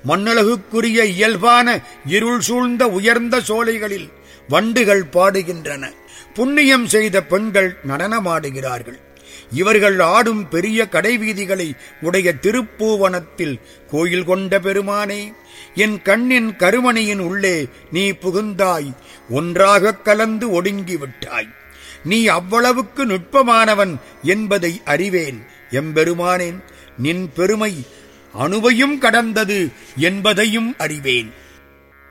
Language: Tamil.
மண்ணழகுக்குரிய இயல்பான இருள் சூழ்ந்த உயர்ந்த சோலைகளில் வண்டுகள் பாடுகின்றன புண்ணியம் செய்த பெண்கள் நடனமாடுகிறார்கள் இவர்கள் ஆடும் பெரிய கடைவீதிகளை உடைய திருப்பூவனத்தில் கோயில் கொண்ட பெருமானே என் கண்ணின் கருமணியின் உள்ளே நீ புகுந்தாய் ஒன்றாகக் கலந்து ஒடுங்கி விட்டாய் நீ அவ்வளவுக்கு நுட்பமானவன் என்பதை அறிவேன் எம்பெருமானேன் நின் பெருமை அணுவையும் கடந்தது என்பதையும் அறிவேன்